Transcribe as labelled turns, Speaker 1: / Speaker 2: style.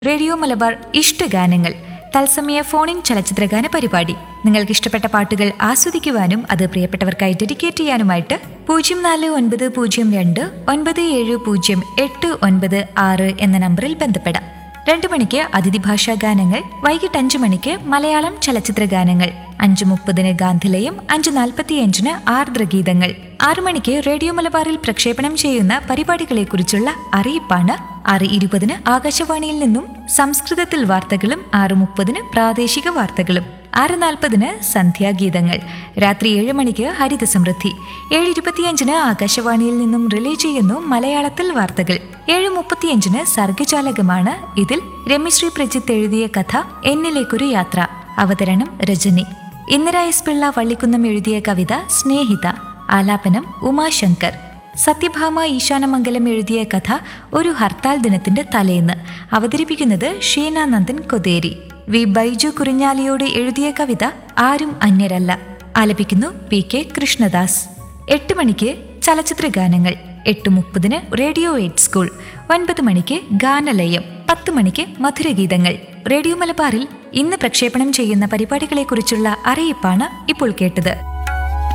Speaker 1: radio Malabar ഇഷ്ടഗാനങ്ങൾ തത്സമയ ഫോണിൻ ചലച്ചിത്രഗാന പരിപാടി നിങ്ങൾക്ക് ഇഷ്ടപ്പെട്ട പാട്ടുകൾ ആസ്വദിക്കുവാനും അത് പ്രിയപ്പെട്ടവർക്കായി ഡെഡിക്കേറ്റ് ചെയ്യാനുമായിട്ട് പൂജ്യം നാല് ഒൻപത് പൂജ്യം രണ്ട് ഒൻപത് ഏഴ് പൂജ്യം എട്ട് ഒൻപത് ആറ് എന്ന നമ്പറിൽ ബന്ധപ്പെടാം രണ്ടു മണിക്ക് അതിഥി ഭാഷാ ഗാനങ്ങൾ വൈകിട്ട് അഞ്ചു മണിക്ക് മലയാളം ചലച്ചിത്ര ഗാനങ്ങൾ അഞ്ചു മുപ്പതിന് ഗാന്ധിലയം അഞ്ചു നാൽപ്പത്തിയഞ്ചിന് ആർദ്രഗീതങ്ങൾ ആറു മണിക്ക് റേഡിയോ മലബാറിൽ പ്രക്ഷേപണം ചെയ്യുന്ന പരിപാടികളെക്കുറിച്ചുള്ള അറിയിപ്പാണ് ആറ് ഇരുപതിന് ആകാശവാണിയിൽ നിന്നും സംസ്കൃതത്തിൽ വാർത്തകളും ആറ് മുപ്പതിന് പ്രാദേശിക വാർത്തകളും ആറ് നാൽപ്പതിന് സന്ധ്യാഗീതങ്ങൾ രാത്രി ഏഴ് മണിക്ക് ഹരിത സമൃദ്ധി ഏഴ് ഇരുപത്തിയഞ്ചിന് ആകാശവാണിയിൽ നിന്നും റിലേ ചെയ്യുന്നു മലയാളത്തിൽ വാർത്തകൾ ഏഴ് മുപ്പത്തിയഞ്ചിന് സർഗജാലകമാണ് ഇതിൽ രമ്യശ്രീ പ്രജിത്ത് എഴുതിയ കഥ എന്നിലേക്കൊരു യാത്ര അവതരണം രജനി ഇന്ദിര എസ് പിള്ള വള്ളിക്കുന്നം എഴുതിയ കവിത സ്നേഹിത ആലാപനം ഉമാശങ്കർ സത്യഭാമ ഈശാനമംഗലം എഴുതിയ കഥ ഒരു ഹർത്താൽ ദിനത്തിന്റെ തലേന്ന് അവതരിപ്പിക്കുന്നത് ഷീനാനന്ദൻ കൊതേരി വി ബൈജു കുറിഞ്ഞാലിയോട് എഴുതിയ കവിത ആരും അന്യരല്ല ആലപിക്കുന്നു പി കെ കൃഷ്ണദാസ് എട്ട് മണിക്ക് ചലച്ചിത്ര ഗാനങ്ങൾ എട്ട് മുപ്പതിന് റേഡിയോ എയ്റ്റ് സ്കൂൾ ഒൻപത് മണിക്ക് ഗാനലയം പത്ത് മണിക്ക് മധുരഗീതങ്ങൾ റേഡിയോ മലബാറിൽ ഇന്ന് പ്രക്ഷേപണം ചെയ്യുന്ന പരിപാടികളെക്കുറിച്ചുള്ള അറിയിപ്പാണ് ഇപ്പോൾ കേട്ടത്